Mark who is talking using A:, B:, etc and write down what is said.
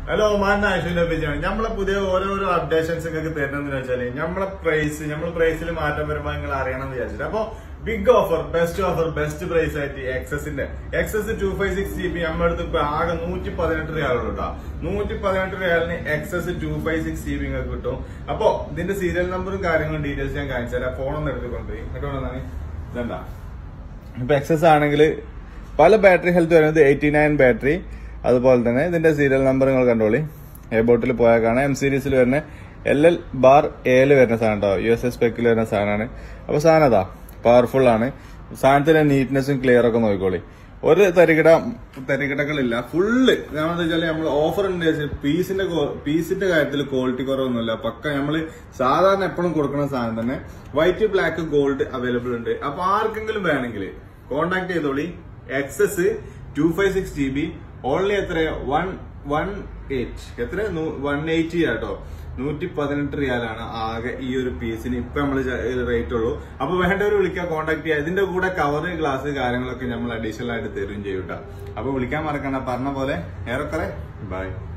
A: hello മാൻ ആയിഷുവിനെ പറ്റിയാണ് നമ്മളെ പുതിയ ഓരോരോ അപ്ഡേഷൻസ് നിങ്ങൾക്ക് തരണമെന്ന് വെച്ചാല് നമ്മളെ പ്രൈസ് നമ്മൾ പ്രൈസിൽ മാറ്റം വരുമ്പോൾ നിങ്ങൾ അറിയണം എന്ന് വിചാരിച്ചിട്ട് അപ്പൊ big offer best offer best price ആയിട്ട് എക്സസിന്റെ XS two five six G B നമ്മുടെ അടുത്ത് ഇപ്പൊ ആകെ നൂറ്റി പതിനെട്ട് റിയാലുള്ളൂ കേട്ടോ നൂറ്റി പതിനെട്ട് റിയാലിന് XS two five six G B നിങ്ങൾക്ക് കിട്ടും അപ്പൊ ഇതിന്റെ സീരിയൽ നമ്പറും കാര്യങ്ങളും ഡീറ്റെയിൽസ് ഞാൻ കാണിച്ചു തരാം ഫോണൊന്നും എടുത്തുകൊണ്ട് എന്നിട്ട് വേണമെന്നാണ് ഇതെന്താ ഇപ്പൊ എക്സസ് ആണെങ്കിൽ പല ബാറ്ററി ഹെൽത്ത് വരുന്നത് എയ്റ്റി നയൻ ബാറ്ററി അതുപോലെ തന്നെ ഇതിന്റെ സീരിയൽ നമ്പർ നിങ്ങൾ കണ്ടോളി എ ബോട്ടിൽ പോയാൽ കാണാം എം സീരീസിൽ വരുന്ന എൽ എൽ ബാർ എയിൽ വരുന്ന സാധനം കേട്ടോ യു എസ് എസ് പെക്കിൽ വരുന്ന സാധനമാണ് അപ്പൊ സാധനം അതാ പവർഫുൾ ആണ് സാധനത്തിന്റെ നീറ്റ്നെസ്സും ക്ലിയർ ഒക്കെ നോക്കിക്കോളി ഒരു തരികിട തരികിടകളില്ല ഫുള്ള് എന്താണെന്ന് വെച്ചാല് നമ്മൾ ഓഫർ ഉണ്ട് പീസിന്റെ പീസിന്റെ കാര്യത്തിൽ ക്വാളിറ്റി കുറവൊന്നുമില്ല പക്ക നമ്മൾ സാധാരണ എപ്പോഴും കൊടുക്കുന്ന സാധനം തന്നെ വൈറ്റ് ബ്ലാക്ക് ഗോൾഡ് അവൈലബിൾ ഉണ്ട് അപ്പൊ ആർക്കെങ്കിലും വേണമെങ്കിൽ കോണ്ടാക്ട് ചെയ്തോളി XS two five six G B only എത്ര വൺ വൺ എയ്റ്റ് എത്ര വൺ എയ്റ്റി ആട്ടോ നൂറ്റി പതിനെട്ട് റിയാലാണ് ആകെ ഈ ഒരു പീസിന് ഇപ്പൊ നമ്മൾ റേറ്റ് ഉള്ളൂ അപ്പൊ വേണ്ടവർ വിളിക്കാൻ കോൺടാക്ട് ചെയ്യുക ഇതിന്റെ കൂടെ കവർ ഗ്ലാസ് കാര്യങ്ങളൊക്കെ നമ്മൾ അഡീഷണൽ ആയിട്ട് തരും ചെയ്യൂട്ടാ അപ്പൊ വിളിക്കാൻ മറക്കണ്ട പറഞ്ഞ പോലെ ഏറെക്കുറെ ബൈ